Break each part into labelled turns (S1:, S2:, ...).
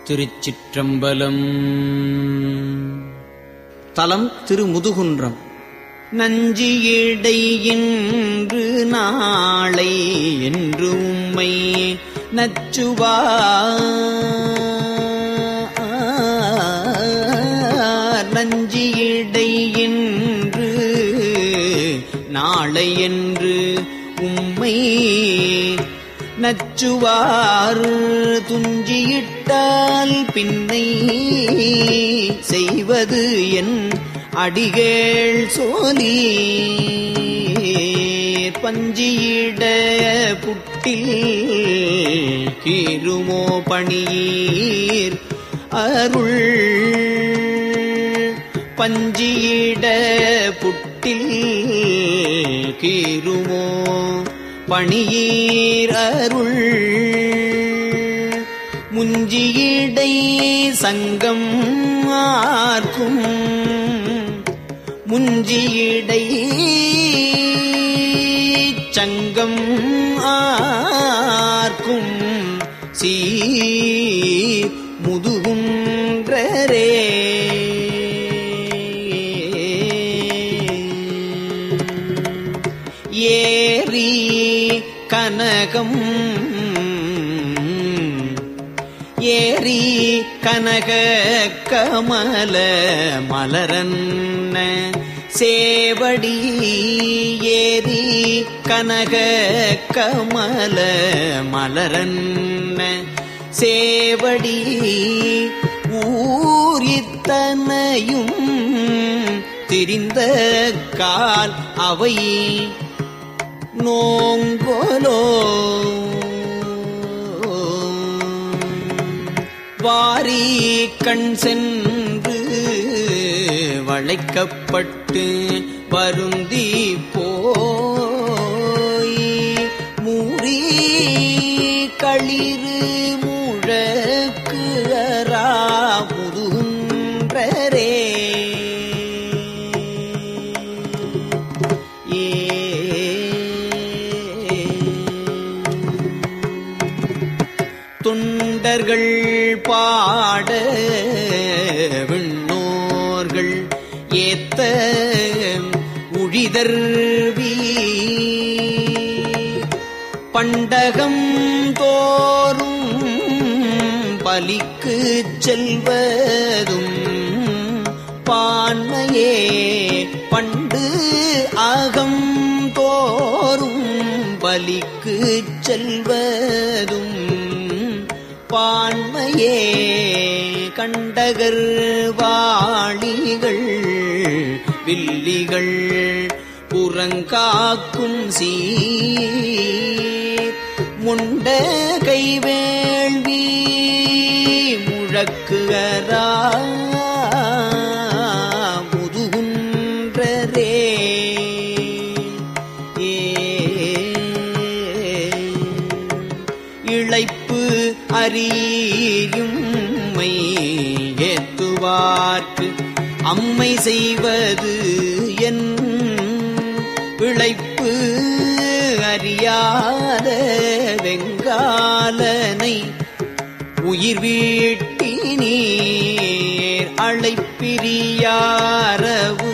S1: திருச்சிற்றம்பலம் தலம் திருமுதுகுன்றம் நஞ்சியடை இன்று நாளை என்று உம்மை நச்சுவா நஞ்சியடை என்று நாளை என்று உம்மை நச்சுவாறு துஞ்சியிட்டால் பின்னை செய்வது என் அடிகேள் சோலி பஞ்சியிட புட்டில் கீருமோ பணியீர் அருள் பஞ்சியிட புட்டில் கீருமோ பணியீர் அருள் முஞ்சியிடை சங்கம் ஆர்க்கும் முஞ்சியிடை சங்கம் ஆர்க்கும் சீ முதுகுன்றரே ஏரி கனகம் ஏரி கனக கமல மலரன்ன சேவடி ஏரி கனக கமல மலரன்ன சேவடி ஊரித்தனையும் திரிந்த கால் அவை நோங்கோலோ வாரி கண் சென்று வளைக்கப்பட்டு வருந்தி போய் மூறி களிறு முழக்கு அரா முதுகுன்றரே தொண்டர்கள் பாட விண்ணோர்கள் ஏத்த உழிதர்வி பண்டகம் தோறும் பலிக்கு செல்வதும் பான்மையே பண்டு அகம் தோறும் பலிக்கு செல்வதும் பான்மையே கண்டகர் வாளிகள் வில்லிகள் புறங்காக்கும் சீர் முண்ட கைவேள்வி முழக்குகரா முதுகுன்றரே ஏ இழைப்பு அறியும் ஏத்துவார்க்கு அம்மை செய்வது என் பிழைப்பு அறியாத வெங்காலனை உயிர் வீட்டினீர் அழைப்பிரியாரவு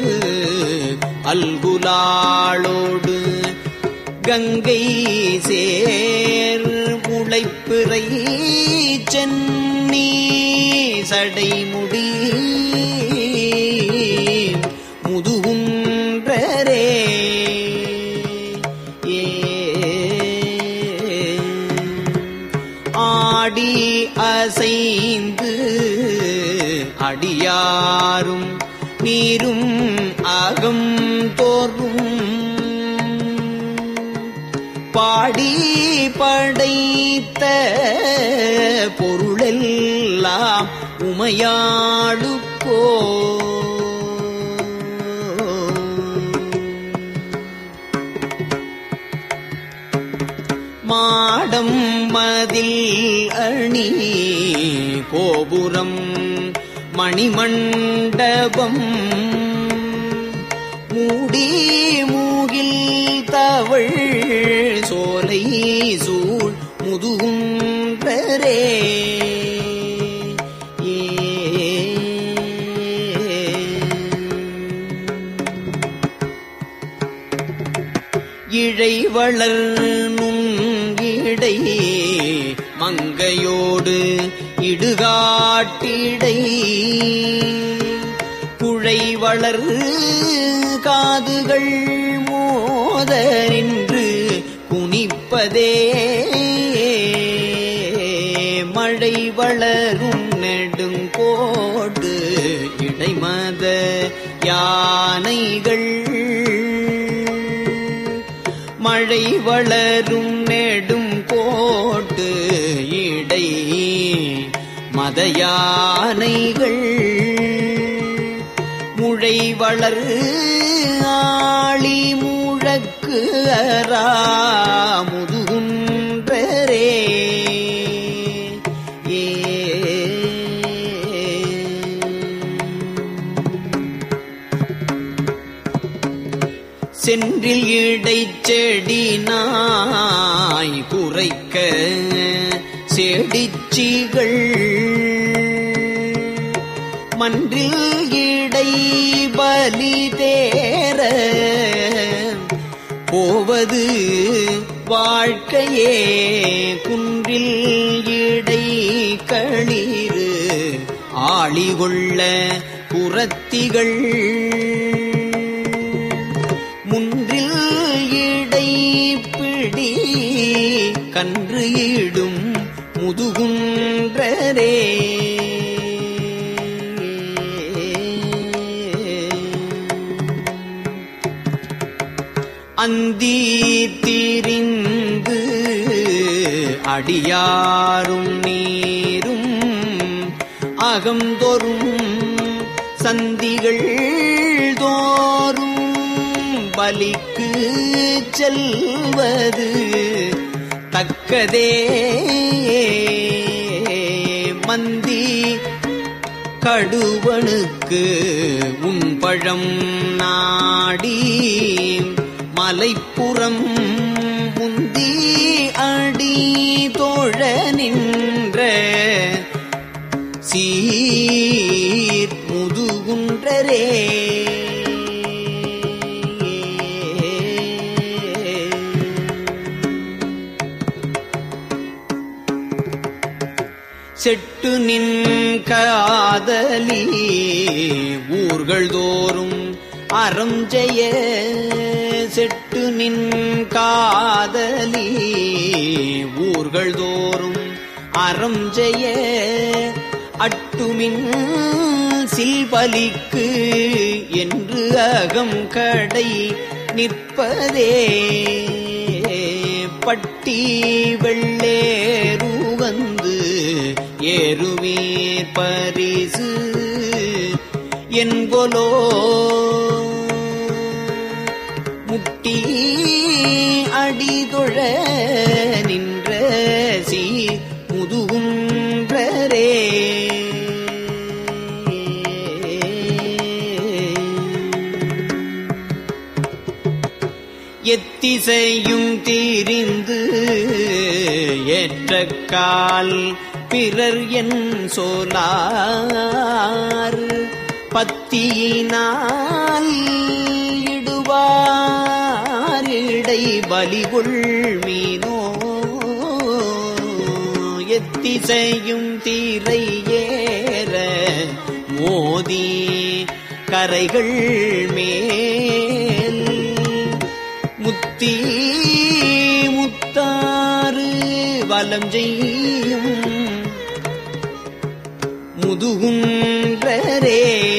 S1: அல்குலாளோடு கங்கை சேர் முளைப்பிறை சென்னி சடைமுடி முதுகுன்றரே ஏ ஆடி அசைந்து அடியாரும் நீரும் அகம் தோறும் பாடி படைத்த பொருளெல்லாம் உமையாளுக்கோ மாடம் மதில் அணி கோபுரம் மணிமண்டபம் மூடி மூகில் தவள் சோலை சூழ் முதுகுன்றரே இழை வளர் நுங்கிடை மங்கையோடு இடுகாட்டிடை குழை வளர் காதுகள் மோத நின்று குனிப்பதே மழை வளரும் நெடுங்கோடு இடைமத யானைகள் மழை வளரும் நெடும் கோட்டு இடை மத யானைகள் முழை வளர் ஆளி முழக்கு அரா முதுகுன்றரே ஏ சென்றில் இடைச்செடி நாய் குறைக்க செடிச்சிகள் மன்றில் இடை பலி தேர போவது வாழ்க்கையே குன்றில் இடை களிறு ஆளிகொள்ள புறத்திகள் முன்றில் இடை பிடி கன்று ஈடும் முதுகுன்றரே அந்தி திரிந்து அடியாரும் நீரும் அகந்தொரும் சந்திகள் தோறும் பலிக்கு செல்வது தக்கதே மந்தி கடுவனுக்கு உன் பழம் நாடி மலைப்புறம் முந்தி அடி தோழ நின்ற சீர் முதுகுன்றரே செட்டு நின் காதலி ஊர்கள் தோறும் அறம் ஜெய செட்டு நின் காதலி ஊர்கள் தோறும் அறம் ஜெய அட்டுமின் சில்பலிக்கு என்று அகம் கடை நிற்பதே பட்டி வெள்ளேரு வந்து ஏறுவீர் பரிசு என்பொலோ முட்டி அடிதொழ நின்ற சீ முதுகுன்றரே எத்திசையும் தீரிந்து ஏற்ற கால் பிறர் என் சோலார் பத்தியினால் இடுவாரிடை பலிகொள் மீனோ எத்திசையும் தீரை ஏற மோதி கரைகள் மேல் முத்தி முத்தாறு வலம் செய்யும் முதுகுன்றரே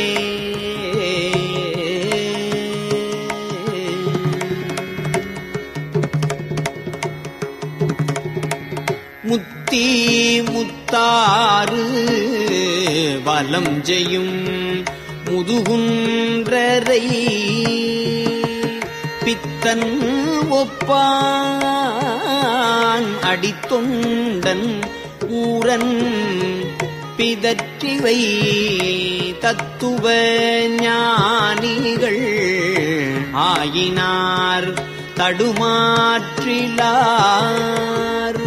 S1: முத்தி முத்தாறு வலம் செய்யும் முதுகுன்றரை பித்தன் ஒப்பான் அடித்தொண்டன் ஊரன் பிதற்றிவை தத்துவ ஞானிகள் ஆயினார் தடுமாற்றிலார்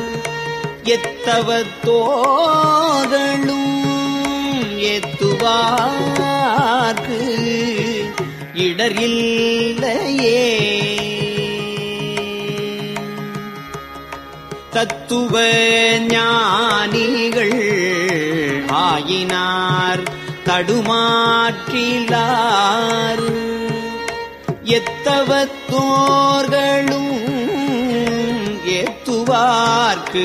S1: எத்தவத்தோகளும் எத்துவார்க்கு இடர் இல்லையே தத்துவ ஞானிகள் ஆயினார் தடுமாற்றிலார் எத்தவத்தோர்களும் ஏத்துவார்க்கு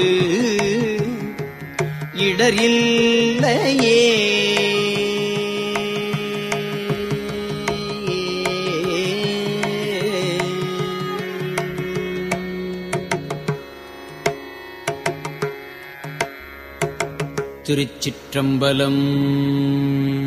S1: இடரில்லையே திருச்சிற்றம்பலம்